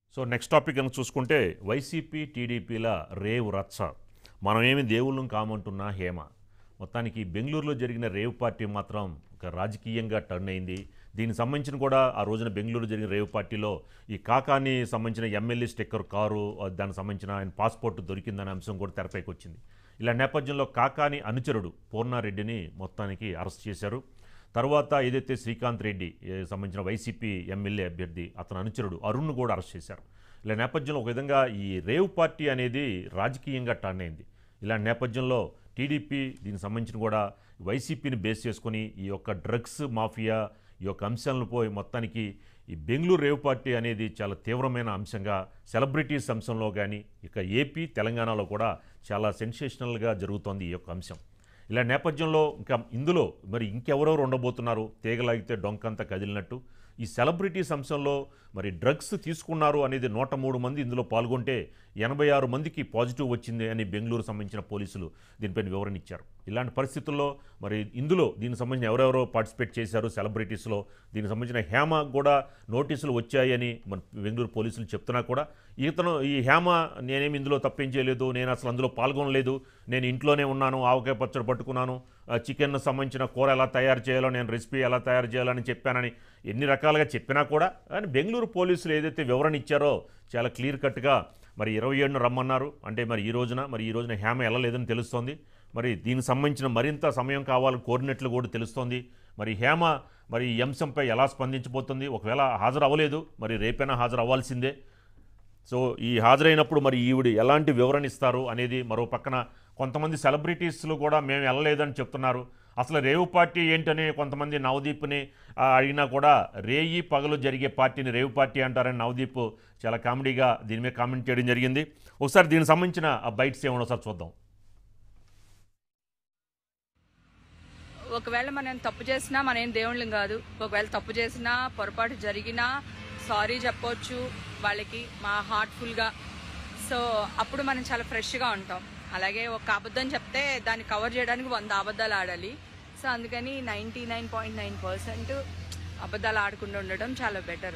So next topic కనుక చూసుకుంటే YCP టీడీపీల rave రచ్చ మనం ఏమి దేవుళ్ళం కామంటున్నా హేమ మొత్తానికి బెంగళూరులో జరిగిన రేవ్ పార్టీ మాత్రం ఒక రాజకీయంగా టర్న్ అయింది దీనికి సంబంధించిన కూడా ఆ రోజున బెంగళూరు జరిగిన రేవ్ పార్టీలో ఈ కాకాని సంబంధించిన ఎమ్మెల్యే స్టిక్కర్ కారు ఆ దానికి సంబంధించిన ఆయన పాస్పోర్ట్ దొరికిందనే అంశం కూడా తెరపైకి వచ్చింది ఇలా నేపథ్యంలో కాకాని అనుచరుడు పూర్ణారెడ్డిని మొత్తానికి అరెస్ట్ చేశారు తర్వాత ఏదైతే శ్రీకాంత్ రెడ్డి ఏ, సంబంధించిన వైసీపీ ఎమ్మెల్యే అభ్యర్థి అతని అనుచరుడు అరుణ్ను కూడా అరెస్ట్ చేశారు ఇలా నేపథ్యంలో ఒక విధంగా ఈ రేవ్ పార్టీ అనేది రాజకీయంగా టర్న్ అయింది ఇలాంటి నేపథ్యంలో టీడీపీ దీనికి సంబంధించిన కూడా వైసీపీని బేస్ చేసుకొని ఈ యొక్క డ్రగ్స్ మాఫియా ఈ యొక్క అంశాలను పోయి మొత్తానికి ఈ బెంగళూరు రేవ్ పార్టీ అనేది చాలా తీవ్రమైన అంశంగా సెలబ్రిటీస్ అంశంలో కానీ ఇక ఏపీ తెలంగాణలో కూడా చాలా సెన్సేషనల్గా జరుగుతోంది ఈ యొక్క అంశం ఇలా నేపథ్యంలో ఇంకా ఇందులో మరి ఇంకెవరెవరు ఉండబోతున్నారు తీగలాగితే డొంకంతా కదిలినట్టు ఈ సెలబ్రిటీస్ అంశంలో మరి డ్రగ్స్ తీసుకున్నారు అనేది నూట మూడు మంది ఇందులో పాల్గొంటే ఎనభై ఆరు మందికి పాజిటివ్ వచ్చింది అని బెంగళూరు సంబంధించిన పోలీసులు దీనిపైన వివరణ ఇచ్చారు ఇలాంటి పరిస్థితుల్లో మరి ఇందులో దీనికి సంబంధించిన ఎవరెవరో పార్టిసిపేట్ చేశారు సెలబ్రిటీస్లో దీనికి సంబంధించిన హేమ కూడా నోటీసులు వచ్చాయని మన బెంగళూరు పోలీసులు చెప్తున్నా కూడా ఇతను ఈ హేమ నేనేమి ఇందులో తప్పేం చేయలేదు నేను అసలు అందులో పాల్గొనలేదు నేను ఇంట్లోనే ఉన్నాను ఆవకాయ పచ్చడి పట్టుకున్నాను ఆ చికెన్ సంబంధించిన కూర ఎలా తయారు చేయాలో నేను రెసిపీ ఎలా తయారు చేయాలని చెప్పానని ఎన్ని రకాలుగా చెప్పినా కూడా కానీ బెంగళూరు పోలీసులు ఏదైతే వివరణ ఇచ్చారో చాలా క్లియర్ కట్గా మరి ఇరవై ఏడున రమ్మన్నారు అంటే మరి ఈ రోజున మరి ఈ రోజున హేమ వెళ్ళలేదని తెలుస్తోంది మరి దీనికి సంబంధించిన మరింత సమయం కావాలని కోరినట్లు కూడా తెలుస్తోంది మరి హేమ మరి ఈ అంశంపై ఎలా స్పందించబోతుంది ఒకవేళ హాజరు అవ్వలేదు మరి రేపైనా హాజరు అవ్వాల్సిందే సో ఈ హాజరైనప్పుడు మరి ఈవిడ ఎలాంటి వివరణ ఇస్తారు అనేది మరో పక్కన కొంతమంది సెలబ్రిటీస్లు కూడా మేము వెళ్ళలేదని చెప్తున్నారు అసలు రేవు పార్టీ ఏంటని కొంతమంది నవదీప్ని ఆ, అడిగినా కూడా రేయి పగలు జరిగే పార్టీని రేవు పార్టీ అంటారని నవదీప్ చాలా కామెడీగా దీని మీద కామెంట్ చేయడం జరిగింది ఒకసారి దీనికి సంబంధించిన ఆ బైట్స్ ఏమన్నా ఒకసారి చూద్దాం ఒకవేళ మనం తప్పు చేసినా మన ఏం దేవుళ్ళం కాదు ఒకవేళ తప్పు చేసినా పొరపాటు జరిగినా సారీ చెప్పొచ్చు వాళ్ళకి మా హార్ట్ఫుల్గా సో అప్పుడు మనం చాలా ఫ్రెష్గా ఉంటాం అలాగే ఒక అబద్ధం చెప్తే దాన్ని కవర్ చేయడానికి వంద అబద్ధాలు ఆడాలి సో అందుకని ninety nine point nine percent అబద్ధాలు ఆడకుండా ఉండడం చాలా బెటర్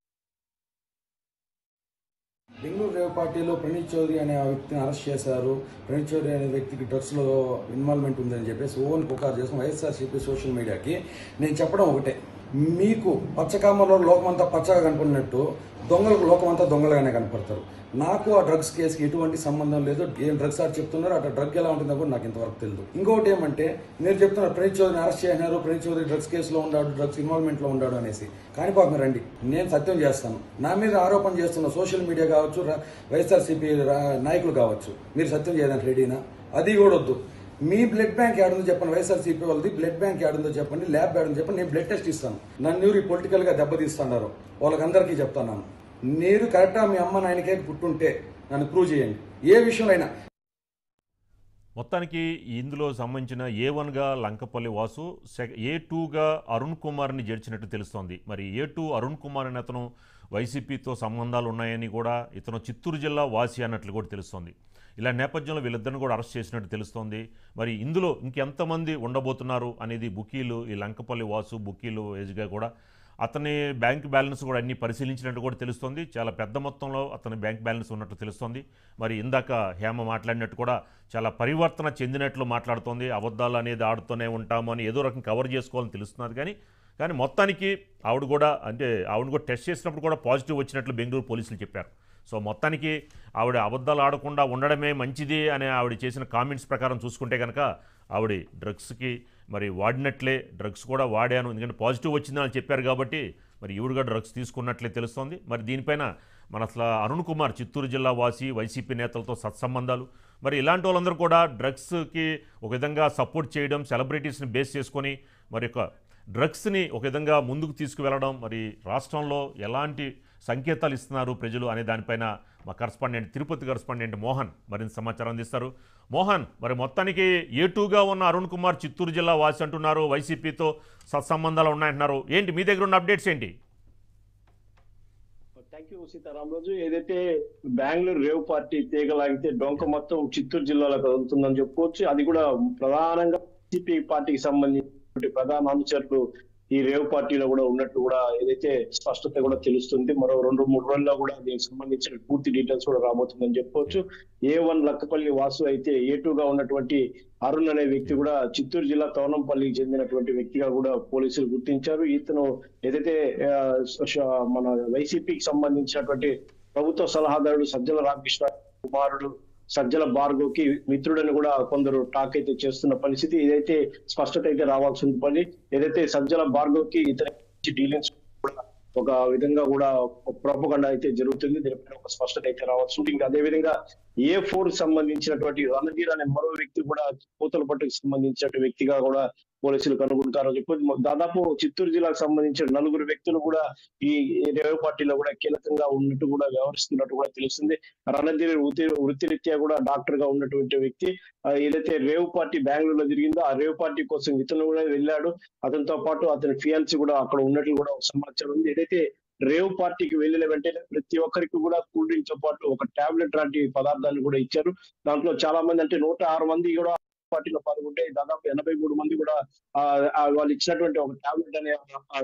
బెంగళూరు రేవ్ పార్టీలో ప్రణీత్ చౌదరి అనే ఆ వ్యక్తిని అరెస్ట్ చేశారు ప్రణీత్ చౌదరి అనే వ్యక్తికి డ్రగ్స్ లో ఇన్వాల్వ్మెంట్ ఉందని చెప్పేసి ఓన్ పుకారు చేసిన వైఎస్ఆర్సీపీ సోషల్ మీడియాకి నేను చెప్పడం ఒకటే మీకు పచ్చకామలో లోకమంతా పచ్చగా కనపడినట్టు దొంగలకు లోకమంతా దొంగలుగానే కనపడతారు నాకు ఆ డ్రగ్స్ కేసుకి ఎటువంటి సంబంధం లేదు ఏం డ్రగ్స్ ఆర్ చెప్తున్నారు అట్లా డ్రగ్ ఎలా ఉంటుందో కూడా నాకు ఇంతవరకు తెలియదు ఇంకోటి ఏమంటే మీరు చెప్తున్నారు ప్రణీత్ చౌదరిని అరెస్ట్ చేసినారు ప్రణీత్ చౌదరి డ్రగ్స్ కేసులో ఉన్నాడు డ్రగ్స్ ఇన్వాల్వ్మెంట్ లో ఉన్నాడు అనేసి కానీ పాపం రండి నేను సత్యం చేస్తాను నా మీద ఆరోపణ చేస్తున్న సోషల్ మీడియా కావచ్చు రా- వైఎస్ఆర్సీపీ రా- నాయకులు కావచ్చు మీరు సత్యం చేయడానికి రెడీనా అది కూడా వద్దు మీ బ్లడ్ బ్యాంక్ ఏడుందో చెప్పండి వైఎస్ఆర్సీపీ వాళ్ళది బ్లడ్ బ్యాంక్ ఏడుందో చెప్పండి ల్యాబ్ ఏడుందో చెప్పండి నేను బ్లడ్ టెస్ట్ ఇస్తాను నన్ను ఎవరు పొలిటికల్ గా దెబ్బతీస్తున్నారు వాళ్ళకందరికీ చెప్తాను మీరు కరెక్టా మీ అమ్మ నాయనకే పుట్టుంటే నన్ను ప్రూవ్ చేయండి ఏ విషయంలో అయినా మొత్తానికి ఇందులో సంబంధించిన ఏ వన్గా లంకపల్లి వాసు సెక ఏ టూగా అరుణ్ కుమార్ని చేర్చినట్టు తెలుస్తోంది మరి ఏ టూ అరుణ్ కుమార్ అనే అతను వైసీపీతో సంబంధాలు ఉన్నాయని కూడా ఇతను చిత్తూరు జిల్లా వాసి అన్నట్లు కూడా తెలుస్తోంది ఇలా నేపథ్యంలో వీళ్ళిద్దరిని కూడా అరెస్ట్ చేసినట్టు తెలుస్తోంది మరి ఇందులో ఇంకెంతమంది ఉండబోతున్నారు అనేది బుకీలు ఈ లంకపల్లి వాసు బుకీలు ఏజ్గా కూడా అతని బ్యాంక్ బ్యాలెన్స్ కూడా అన్ని పరిశీలించినట్టు కూడా తెలుస్తోంది చాలా పెద్ద మొత్తంలో అతని బ్యాంక్ బ్యాలెన్స్ ఉన్నట్టు తెలుస్తోంది మరి ఇందాక హేమ మాట్లాడినట్టు కూడా చాలా పరివర్తన చెందినట్లు మాట్లాడుతోంది అబద్ధాలు అనేది ఆడుతూనే ఉంటాము అని ఏదో రకం కవర్ చేసుకోవాలని తెలుస్తున్నది కానీ కానీ మొత్తానికి ఆవిడ కూడా అంటే ఆవిడ కూడా టెస్ట్ చేసినప్పుడు కూడా పాజిటివ్ వచ్చినట్లు బెంగళూరు పోలీసులు చెప్పారు సో మొత్తానికి ఆవిడ అబద్ధాలు ఆడకుండా ఉండడమే మంచిది అనే ఆవిడ చేసిన కామెంట్స్ ప్రకారం చూసుకుంటే కనుక ఆవిడ డ్రగ్స్కి మరి వాడినట్లే డ్రగ్స్ కూడా వాడాను ఎందుకంటే పాజిటివ్ వచ్చిందని చెప్పారు కాబట్టి మరి ఈవిడగా డ్రగ్స్ తీసుకున్నట్లే తెలుస్తోంది మరి దీనిపైన మన అసలు అరుణ్ కుమార్ చిత్తూరు జిల్లా వాసి వైసీపీ నేతలతో సత్సంబంధాలు మరి ఇలాంటి వాళ్ళందరూ కూడా డ్రగ్స్కి ఒక విధంగా సపోర్ట్ చేయడం సెలబ్రిటీస్ని బేస్ చేసుకొని మరి ఒక డ్రగ్స్ని ఒక విధంగా ముందుకు తీసుకువెళ్ళడం మరి రాష్ట్రంలో ఎలాంటి సంకేతాలు ఇస్తున్నారు ప్రజలు అనే దానిపైన మా కరస్పాండెంట్ తిరుపతి కరస్పాండెంట్ మోహన్ మరింత సమాచారం అందిస్తారు మోహన్ మరి మొత్తానికి ఏ టూగా ఉన్న అరుణ్ కుమార్ చిత్తూరు జిల్లా వాసి అంటున్నారు వైసీపీతో సత్సంబంధాలు ఉన్నాయంటున్నారు ఏంటి మీ దగ్గర ఉన్న అప్డేట్స్ ఏంటి థ్యాంక్ యూ సీతారామరాజు ఏదైతే బెంగళూరు రేవ్ పార్టీ తీగలాగితే డొంక మొత్తం చిత్తూరు జిల్లాలో కదులుతుందని చెప్పుకోవచ్చు అది కూడా ప్రధానంగా సిపి పార్టీకి సంబంధించిన ప్రధాన అనుచరులు ఈ రేవ్ పార్టీలో కూడా ఉన్నట్టు కూడా ఏదైతే స్పష్టత కూడా తెలుస్తుంది మరో రెండు మూడు రోజుల్లో కూడా దీనికి సంబంధించిన పూర్తి డీటెయిల్స్ కూడా రాబోతుందని చెప్పొచ్చు ఏ వన్ లక్కపల్లి వాసు అయితే ఏ టూ గా ఉన్నటువంటి అరుణ్ అనే వ్యక్తి కూడా చిత్తూరు జిల్లా తోనంపల్లికి చెందినటువంటి వ్యక్తిగా కూడా పోలీసులు గుర్తించారు ఇతను ఏదైతే ఆ, స- మన వైసీపీకి సంబంధించినటువంటి ప్రభుత్వ సలహాదారుడు సజ్జల రామకృష్ణ కుమారుడు సజ్జల భార్గవ్కి మిత్రుడని కూడా కొందరు టాక్ అయితే చేస్తున్న పరిస్థితి ఇదైతే స్పష్టత అయితే రావాల్సి పని ఏదైతే సజ్జల భార్గవ్కి ఇతర డీలింగ్స్ కూడా ఒక విధంగా కూడా ప్రోపగండ అయితే జరుగుతుంది దీనిపైన ఒక స్పష్టత అయితే రావాల్సి ఉంటుంది ఇంకా అదే విధంగా ఏ ఫోర్ సంబంధించినటువంటి రణధీర్ అనే మరో వ్యక్తి కూడా పూతల పట్టుకు సంబంధించిన వ్యక్తిగా కూడా పోలీసులు కనుగొంటారు చెప్పి దాదాపు చిత్తూరు జిల్లాకు సంబంధించిన నలుగురు వ్యక్తులు కూడా ఈ రేవ్ పార్టీలో కూడా కీలకంగా ఉన్నట్టు కూడా వ్యవహరిస్తున్నట్టు కూడా తెలుస్తుంది రణధీర్ వృత్తి వృత్తిరీత్యా కూడా డాక్టర్ గా ఉన్నటువంటి వ్యక్తి ఆ, ఏదైతే రేవ్ పార్టీ బెంగళూరులో జరిగిందో ఆ రేవ్ పార్టీ కోసం ఇతను కూడా వెళ్ళాడు అతనితో పాటు అతని ఫియాన్సీ కూడా అక్కడ ఉన్నట్లు కూడా ఒక సమాచారం ఉంది ఏదైతే రేవ్ పార్టీకి వెళ్ళిన వెంటనే ప్రతి ఒక్కరికి కూడా కూల్ డ్రింక్ తో పాటు ఒక టాబ్లెట్ లాంటి పదార్థాన్ని కూడా ఇచ్చారు దాంట్లో చాలా మంది అంటే నూట ఆరు మంది కూడా పార్టీలో పాల్గొంటే దాదాపు ఎనభై మూడు మంది కూడా ఆ ఆ వాళ్ళు ఇచ్చినటువంటి ఒక టాబ్లెట్ అనే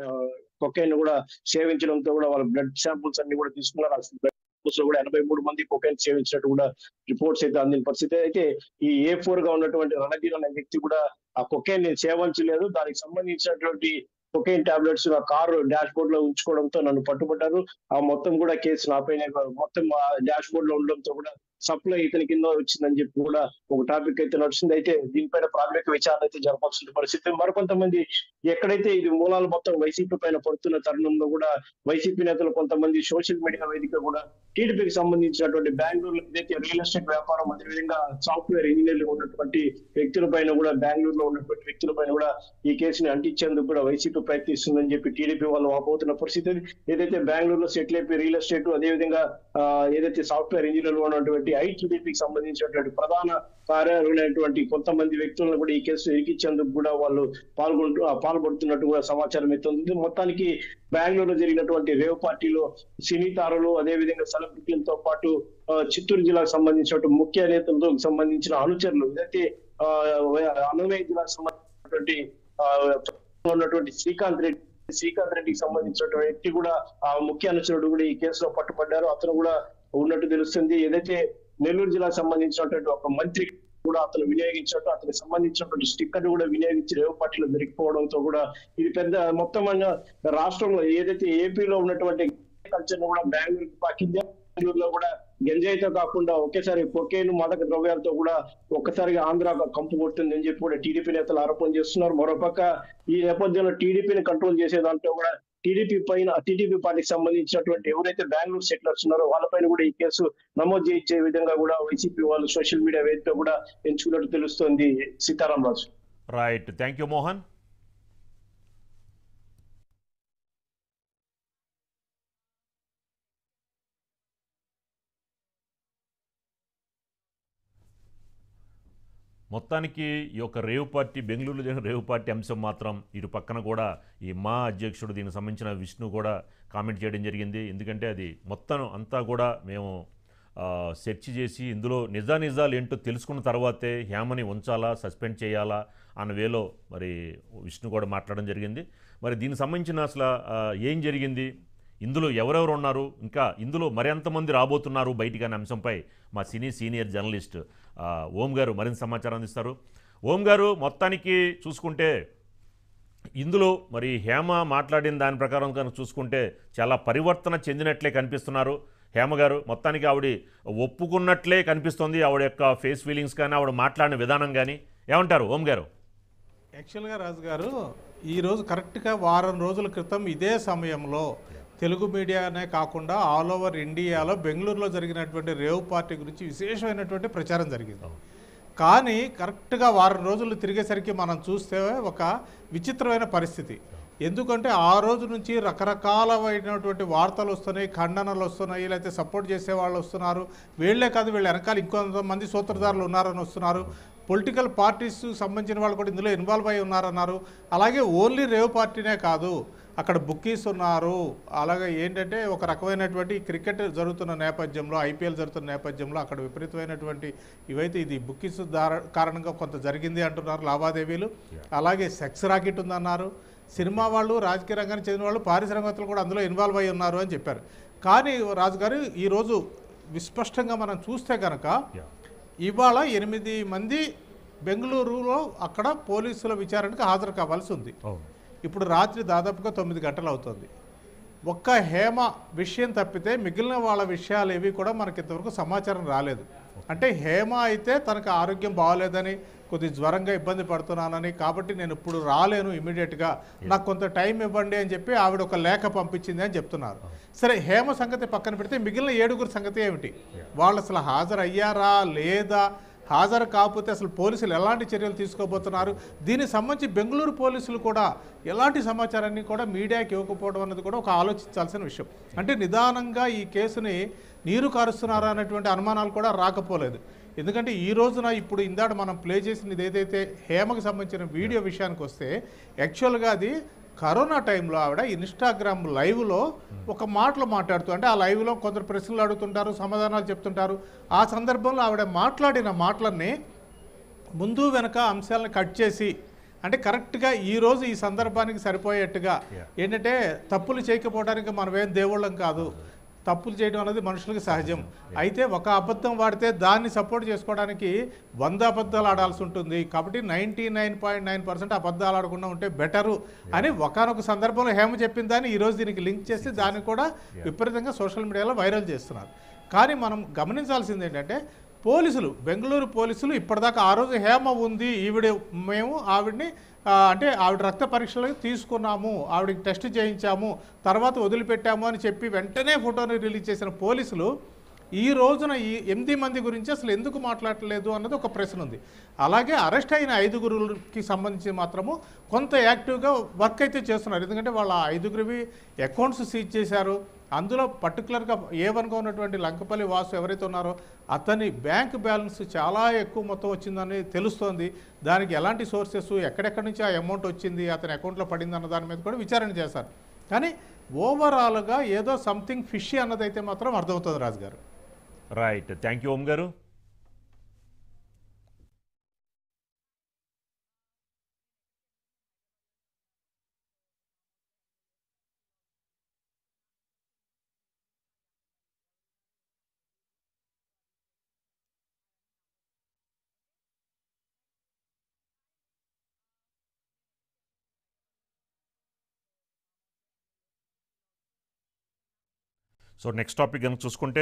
కొకైన్ కూడా సేవించడంతో కూడా వాళ్ళ బ్లడ్ శాంపుల్స్ అన్ని కూడా తీసుకున్నారు ఆ blood samples లో కూడా ఎనభై మూడు మంది కొకైన్ సేవించినట్టు కూడా రిపోర్ట్స్ అయితే అందిన పరిస్థితి అయితే ఈ ఏ ఫోర్ గా ఉన్నటువంటి రణధీర్ అనే వ్యక్తి కూడా ఆ కొకైన్ నేను సేవించలేదు దానికి సంబంధించినటువంటి కొకైన్ టాబ్లెట్స్ నా కారు డాష్ బోర్డ్ లో ఉంచుకోవడంతో నన్ను పట్టుబట్టారు ఆ మొత్తం కూడా కేసు నా పైన మొత్తం డాష్ బోర్డ్ లో ఉండడంతో కూడా సప్లై ఇతని కింద వచ్చిందని చెప్పి కూడా ఒక టాపిక్ అయితే నడుస్తుంది అయితే దీనిపైన ప్రాథమిక విచారణ అయితే జరపాల్సిన పరిస్థితి మరికొంతమంది ఎక్కడైతే ఇది మూలాలు మొత్తం వైసీపీ పైన పడుతున్న తరుణంలో కూడా వైసీపీ నేతలు కొంతమంది సోషల్ మీడియా వేదిక కూడా టీడీపీకి సంబంధించినటువంటి బెంగళూరులో ఏదైతే రియల్ ఎస్టేట్ వ్యాపారం అదేవిధంగా సాఫ్ట్వేర్ ఇంజనీర్లు ఉన్నటువంటి వ్యక్తుల పైన కూడా బెంగళూరులో ఉన్నటువంటి వ్యక్తుల పైన కూడా ఈ కేసుని అంటించేందుకు కూడా వైసీపీ ప్రయత్నిస్తుందని చెప్పి టీడీపీ వాళ్ళు వాపోతున్న పరిస్థితి ఏదైతే బెంగళూరులో సెటిల్ అయిపోయి రియల్ ఎస్టేట్ అదేవిధంగా ఆ, ఏదైతే సాఫ్ట్వేర్ ఇంజనీర్లు ఉన్నటువంటి ఐటీడీపీకి సంబంధించినటువంటి ప్రధాన కార్యాలైనటువంటి కొంతమంది వ్యక్తులను కూడా ఈ కేసు ఇరికించేందుకు కూడా వాళ్ళు పాల్గొంటూ ఆ, పాల్పడుతున్నట్టు కూడా సమాచారం అయితే ఉంది మొత్తానికి బెంగళూరులో జరిగినటువంటి రేవ్ పార్టీలో సినీ తారలు అదేవిధంగా సెలబ్రిటీలతో పాటు ఆ, చిత్తూరు జిల్లాకు సంబంధించినటువంటి ముఖ్య నేతలతో సంబంధించిన అనుచరులు ఏదైతే ఆ, అన్నమయ్య జిల్లాకు సంబంధించినటువంటి ఆ, ఉన్నటువంటి శ్రీకాంత్ రెడ్డి శ్రీకాంత్ రెడ్డికి సంబంధించినటువంటి వ్యక్తి కూడా ఆ ముఖ్య అనుచరుడు కూడా ఈ కేసులో పట్టుబడ్డారు అతను కూడా ఉన్నట్టు తెలుస్తుంది ఏదైతే నెల్లూరు జిల్లాకు సంబంధించినటువంటి ఒక మంత్రి కూడా అతను వినియోగించినట్టు అతనికి సంబంధించినటువంటి స్టిక్కర్ కూడా వినియోగించి రేవు పార్టీలో దొరికిపోవడంతో కూడా ఇది పెద్ద మొత్తం మన రాష్ట్రంలో ఏదైతే ఏపీలో ఉన్నటువంటి కల్చర్ కూడా బెంగళూరు పాకింది బెంగళూరులో కూడా గంజాయితో కాకుండా ఒకేసారి కొకేను మాదక ద్రవ్యాలతో కూడా ఒక్కసారిగా ఆంధ్ర కంపు కొడుతుంది అని చెప్పి కూడా టీడీపీ నేతలు ఆరోపణ చేస్తున్నారు మరోపక్క ఈ నేపథ్యంలో టీడీపీని కంట్రోల్ చేసే దాంట్లో కూడా టీడీపీ పైన టీడీపీ పార్టీకి సంబంధించినటువంటి ఎవరైతే బెంగళూరు సెటిలర్స్ ఉన్నారో వాళ్ళపైన కూడా ఈ కేసు నమోదు చేయించే విధంగా కూడా వైసీపీ వాళ్ళు సోషల్ మీడియా వేదిక కూడా ఎంచుకున్నట్టు తెలుస్తోంది Sitaram Raju right thank you Mohan మొత్తానికి ఈ యొక్క రేవ్ పార్టీ బెంగళూరులో జరిగిన రేవ్ పార్టీ అంశం మాత్రం ఇటు పక్కన కూడా ఈ మా అధ్యక్షుడు దీనికి సంబంధించిన విష్ణు కూడా కామెంట్ చేయడం జరిగింది ఎందుకంటే అది మొత్తం అంతా కూడా మేము ఆ, సెర్చ్ చేసి ఇందులో నిజానిజాలు ఏంటో తెలుసుకున్న తర్వాతే హేమని ఉంచాలా సస్పెండ్ చేయాలా అన్న వేలో మరి విష్ణు కూడా మాట్లాడడం జరిగింది మరి దీనికి సంబంధించిన అసలు ఆ, ఏం జరిగింది ఇందులో ఎవరెవరు ఉన్నారు ఇంకా ఇందులో మరింతమంది రాబోతున్నారు బయటికి అనే అంశంపై మా సినీ సీనియర్ జర్నలిస్ట్ ఆ, ఓం గారు మరింత సమాచారం అందిస్తారు ఓం గారు మొత్తానికి చూసుకుంటే ఇందులో మరి హేమ మాట్లాడిన దాని ప్రకారం కనుక చూసుకుంటే చాలా పరివర్తన చెందినట్లే కనిపిస్తున్నారు హేమ గారు మొత్తానికి ఆవిడ ఒప్పుకున్నట్లే కనిపిస్తుంది ఆవిడ యొక్క ఫేస్ ఫీలింగ్స్ కానీ ఆవిడ మాట్లాడిన విధానం కానీ ఏమంటారు ఓం గారు యాక్చువల్గా రాజు గారు ఈరోజు కరెక్ట్గా వారం రోజుల క్రితం ఇదే సమయంలో తెలుగు మీడియానే కాకుండా ఆల్ ఓవర్ ఇండియాలో బెంగళూరులో జరిగినటువంటి రేవ్ పార్టీ గురించి విశేషమైనటువంటి ప్రచారం జరిగింది కానీ కరెక్ట్గా వారం రోజులు తిరిగేసరికి మనం చూస్తే ఒక విచిత్రమైన పరిస్థితి ఎందుకంటే ఆ రోజు నుంచి రకరకాలమైనటువంటి వార్తలు వస్తున్నాయి ఖండనలు వస్తున్నాయి లేకపోతే సపోర్ట్ చేసే వాళ్ళు వస్తున్నారు వీళ్ళే కాదు వీళ్ళ వెనకాల ఇంకొంతమంది సూత్రధారులు ఉన్నారని వస్తున్నారు పొలిటికల్ పార్టీస్ సంబంధించిన వాళ్ళు కూడా ఇందులో ఇన్వాల్వ్ అయి ఉన్నారన్నారు అలాగే ఓన్లీ రేవ్ పార్టీనే కాదు అక్కడ బుక్కీస్ ఉన్నారు అలాగే ఏంటంటే ఒక రకమైనటువంటి క్రికెట్ జరుగుతున్న నేపథ్యంలో ఐపీఎల్ జరుగుతున్న నేపథ్యంలో అక్కడ విపరీతమైనటువంటి ఇవైతే ఇది బుక్కీస్ దార కారణంగా కొంత జరిగింది అంటున్నారు లావాదేవీలు అలాగే సెక్స్ రాకెట్ ఉందన్నారు సినిమా వాళ్ళు రాజకీయ రంగానికి చెందిన వాళ్ళు పారిశ్రామికవేత్తలు కూడా అందులో ఇన్వాల్వ్ అయి ఉన్నారు అని చెప్పారు కానీ రాజు గారు ఈరోజు విస్పష్టంగా మనం చూస్తే కనుక Yeah. ఇవాళ ఎనిమిది మంది బెంగళూరులో అక్కడ పోలీసుల విచారణకు హాజరు కావాల్సి ఉంది అవును ఇప్పుడు రాత్రి దాదాపుగా తొమ్మిది గంటలు అవుతుంది ఒక్క హేమ విషయం తప్పితే మిగిలిన వాళ్ళ విషయాలు ఏవి కూడా మనకి ఇంతవరకు సమాచారం రాలేదు అంటే హేమ అయితే తనకు ఆరోగ్యం బాగోలేదని కొద్ది జ్వరంగా ఇబ్బంది పడుతున్నానని కాబట్టి నేను ఇప్పుడు రాలేను ఇమీడియట్గా నాకు కొంత టైం ఇవ్వండి అని చెప్పి ఆవిడ ఒక లేఖ పంపించింది అని చెప్తున్నారు సరే హేమ సంగతి పక్కన పెడితే మిగిలిన ఏడుగురు సంగతి ఏమిటి వాళ్ళు అసలు హాజరు అయ్యారా లేదా హాజరు కాకపోతే అసలు పోలీసులు ఎలాంటి చర్యలు తీసుకోబోతున్నారు దీనికి సంబంధించి బెంగళూరు పోలీసులు కూడా ఎలాంటి సమాచారాన్ని కూడా మీడియాకి ఇవ్వకపోవడం అన్నది కూడా ఒక ఆలోచించాల్సిన విషయం అంటే నిదానంగా ఈ కేసుని నీరు కారుస్తున్నారా అనేటువంటి అనుమానాలు కూడా రాకపోలేదు ఎందుకంటే ఈ రోజున ఇప్పుడు ఇందాక మనం ప్లే చేసిన ఏదైతే హేమకు సంబంధించిన వీడియో విషయానికి వస్తే యాక్చువల్గా అది కరోనా టైంలో ఆవిడ ఇన్స్టాగ్రామ్ లైవ్లో ఒక మాటలు మాట్లాడుతూ అంటే ఆ లైవ్లో కొందరు ప్రశ్నలు అడుగుతుంటారు సమాధానాలు చెప్తుంటారు ఆ సందర్భంలో ఆవిడ మాట్లాడిన మాటలన్నీ ముందు వెనక అంశాలను కట్ చేసి అంటే కరెక్ట్గా ఈ రోజు ఈ సందర్భానికి సరిపోయేట్టుగా ఏంటంటే తప్పులు చేయకపోవడానికి మనమేం దేవుళ్ళం కాదు తప్పులు చేయడం అనేది మనుషులకు సహజం అయితే ఒక అబద్ధం వాడితే దాన్ని సపోర్ట్ చేసుకోవడానికి వంద అబద్ధాలు ఆడాల్సి ఉంటుంది కాబట్టి ninety nine point nine percent అబద్ధాలు ఆడకుండా ఉంటే బెటరు అని ఒకనొక సందర్భంలో హేమ చెప్పిన దాన్ని ఈరోజు దీనికి లింక్ చేసి దాన్ని కూడా విపరీతంగా సోషల్ మీడియాలో వైరల్ చేస్తున్నారు కానీ మనం గమనించాల్సింది ఏంటంటే పోలీసులు బెంగళూరు పోలీసులు ఇప్పటిదాకా ఆ రోజు హేమ ఉంది ఈవిడ మేము ఆవిడ్ని ఆ, అంటే ఆవిడ రక్త పరీక్షలు తీసుకున్నాము ఆవిడకి టెస్ట్ చేయించాము తర్వాత వదిలిపెట్టాము అని చెప్పి వెంటనే ఫోటోని రిలీజ్ చేసిన పోలీసులు ఈ రోజున ఈ ఎనిమిది మంది గురించి అసలు ఎందుకు మాట్లాడలేదు అన్నది ఒక ప్రశ్న ఉంది అలాగే అరెస్ట్ అయిన ఐదుగురుకి సంబంధించి మాత్రము కొంత యాక్టివ్గా వర్క్ అయితే చేస్తున్నారు ఎందుకంటే వాళ్ళ ఐదుగురివి అకౌంట్స్ సీజ్ చేశారు అందులో పర్టికులర్గా ఏ వన్గా ఉన్నటువంటి లంకపల్లి వాసు ఎవరైతే ఉన్నారో అతని బ్యాంక్ బ్యాలెన్స్ చాలా ఎక్కువ మొత్తం వచ్చిందని తెలుస్తోంది దానికి ఎలాంటి సోర్సెస్ ఎక్కడెక్కడి నుంచి ఆ అమౌంట్ వచ్చింది అతని అకౌంట్లో పడింది అన్న దాని మీద కూడా విచారణ చేశారు కానీ ఓవరాల్గా ఏదో సంథింగ్ ఫిష్ అన్నదైతే మాత్రం అర్థమవుతుంది రాజు గారు రైట్ థ్యాంక్ యూ ఓం గారు సో నెక్స్ట్ టాపిక్ కనుక చూసుకుంటే